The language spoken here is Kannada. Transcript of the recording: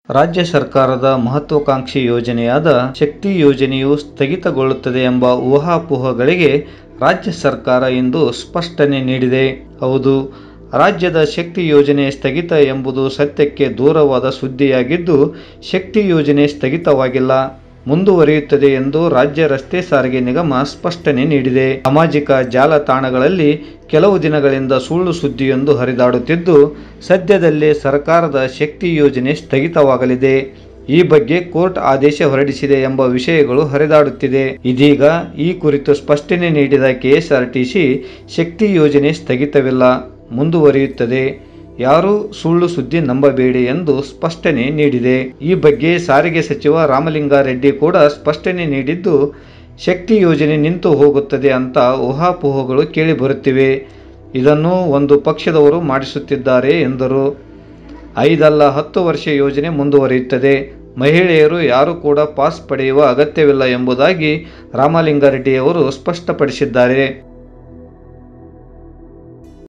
ರಾಜ್ಯ ಸರ್ಕಾರದ ಮಹತ್ವಾಕಾಂಕ್ಷಿ ಯೋಜನೆಯಾದ ಶಕ್ತಿ ಯೋಜನೆಯು ಸ್ಥಗಿತಗೊಳ್ಳುತ್ತದೆ ಎಂಬ ಊಹಾಪೋಹಗಳಿಗೆ ರಾಜ್ಯ ಸರ್ಕಾರ ಇಂದು ಸ್ಪಷ್ಟನೆ ನೀಡಿದೆ ಹೌದು ರಾಜ್ಯದ ಶಕ್ತಿ ಯೋಜನೆ ಸ್ಥಗಿತ ಎಂಬುದು ಸತ್ಯಕ್ಕೆ ದೂರವಾದ ಸುದ್ದಿಯಾಗಿದ್ದು ಶಕ್ತಿ ಯೋಜನೆ ಸ್ಥಗಿತವಾಗಿಲ್ಲ ಮುಂದುವರಿಯುತ್ತದೆ ಎಂದು ರಾಜ್ಯ ರಸ್ತೆ ಸಾರಿಗೆ ನಿಗಮ ಸ್ಪಷ್ಟನೆ ನೀಡಿದೆ ಸಾಮಾಜಿಕ ಜಾಲತಾಣಗಳಲ್ಲಿ ಕೆಲವು ದಿನಗಳಿಂದ ಸುಳ್ಳು ಸುದ್ದಿಯೊಂದು ಹರಿದಾಡುತ್ತಿದ್ದು ಸದ್ಯದಲ್ಲೇ ಸರ್ಕಾರದ ಶಕ್ತಿ ಯೋಜನೆ ಸ್ಥಗಿತವಾಗಲಿದೆ ಈ ಬಗ್ಗೆ ಕೋರ್ಟ್ ಆದೇಶ ಹೊರಡಿಸಿದೆ ಎಂಬ ವಿಷಯಗಳು ಹರಿದಾಡುತ್ತಿದೆ ಇದೀಗ ಈ ಕುರಿತು ಸ್ಪಷ್ಟನೆ ನೀಡಿದ ಕೆಎಸ್ಆರ್ಟಿಸಿ ಶಕ್ತಿ ಯೋಜನೆ ಸ್ಥಗಿತವಿಲ್ಲ ಮುಂದುವರಿಯುತ್ತದೆ ಯಾರೂ ಸುಳ್ಳು ಸುದ್ದಿ ನಂಬಬೇಡಿ ಎಂದು ಸ್ಪಷ್ಟನೆ ನೀಡಿದೆ ಈ ಬಗ್ಗೆ ಸಾರಿಗೆ ಸಚಿವ ರಾಮಲಿಂಗಾರೆಡ್ಡಿ ಕೂಡ ಸ್ಪಷ್ಟನೆ ನೀಡಿದ್ದು ಶಕ್ತಿ ಯೋಜನೆ ನಿಂತು ಹೋಗುತ್ತದೆ ಅಂತ ಊಹಾಪೋಹಗಳು ಕೇಳಿಬರುತ್ತಿವೆ ಇದನ್ನು ಒಂದು ಪಕ್ಷದವರು ಮಾಡಿಸುತ್ತಿದ್ದಾರೆ ಎಂದರು ಐದಲ್ಲ ಹತ್ತು ವರ್ಷ ಯೋಜನೆ ಮುಂದುವರಿಯುತ್ತದೆ ಮಹಿಳೆಯರು ಯಾರು ಕೂಡ ಪಾಸ್ ಪಡೆಯುವ ಅಗತ್ಯವಿಲ್ಲ ಎಂಬುದಾಗಿ ರಾಮಲಿಂಗಾರೆಡ್ಡಿಯವರು ಸ್ಪಷ್ಟಪಡಿಸಿದ್ದಾರೆ